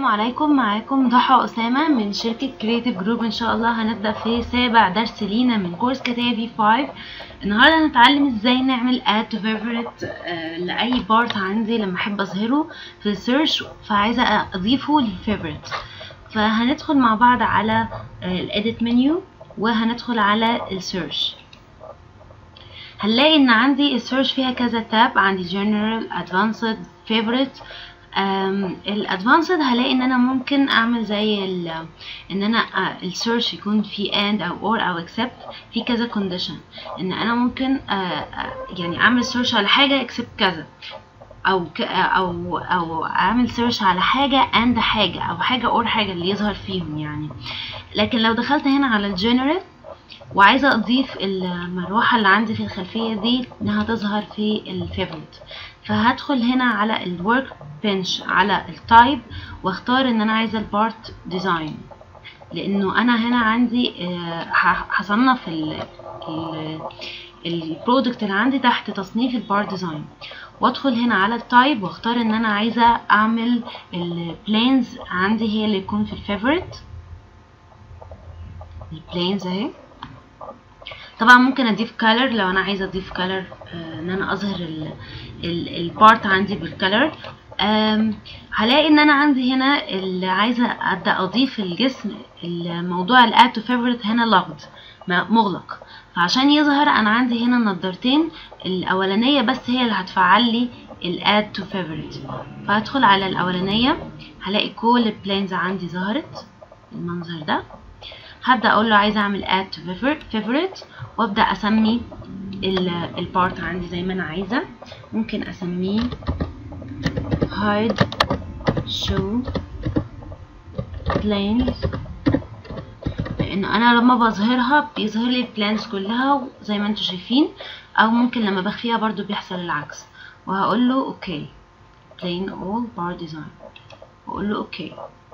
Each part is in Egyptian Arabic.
السلام عليكم معاكم ضحى أسامة من شركة كريتيف جروب إن شاء الله هنبدأ في سابع درس لينا من كورس كتابي 5 النهاردة هنتعلم ازاي نعمل add to favorite آه، لأي بارت عندي لما أحب أظهره في السيرش فعايزة أضيفه للفيفوريت فهندخل مع بعض على الإديت منيو وهندخل على السيرش هنلاقي ان عندي السيرش فيها كذا تاب عندي general advanced favorite الادفانسد هلاقي ان انا ممكن اعمل زي ال ان انا السيرش يكون في and او or او except في كذا condition ان انا ممكن آه، آه، يعني اعمل سيرش على حاجه except كذا او ك او او اعمل سيرش على حاجه and حاجه او حاجه or حاجه اللي يظهر فيهم يعني لكن لو دخلت هنا على الجنرال وعايزه اضيف المروحه اللي عندي في الخلفيه دي انها تظهر في الفيفوريت فهدخل هنا على الورك بنش على التايب واختار ان انا عايزه البارت ديزاين لانه انا هنا عندي آه، ه- هصنف البرودكت اللي عندي تحت تصنيف البارت ديزاين وادخل هنا على التايب واختار ان انا عايزه اعمل البلانز عندي هي اللي يكون في الفيفوريت البلانز اهي طبعا ممكن اضيف كالر لو انا عايزه اضيف كالر ان انا اظهر البارت عندي بالكالر هلاقي ان انا عندي هنا اللي عايزه ابدا اضيف الجسم الموضوع الاد تو فيفورت هنا لغد مغلق فعشان يظهر انا عندي هنا النضارتين الاولانيه بس هي اللي هتفعل لي الاد تو فيفورت فهدخل على الاولانيه هلاقي كل البلانز عندي ظهرت المنظر ده هبدا اقول له عايزه اعمل add to favorite وابدا اسمي البارت عندي زي ما انا عايزه ممكن اسميه hide show planes لان انا لما بظهرها بيظهر لي البلانز كلها زي ما انتم شايفين او ممكن لما بخفيها برضو بيحصل العكس وهقول له اوكي plain all bar design واقول له اوكي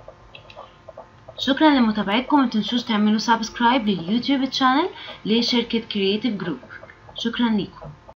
شكرا لمتابعتكم متنسوش تعملوا سبسكرايب لليوتيوب تشانل لشركة كرييتيف جروب شكرا لكم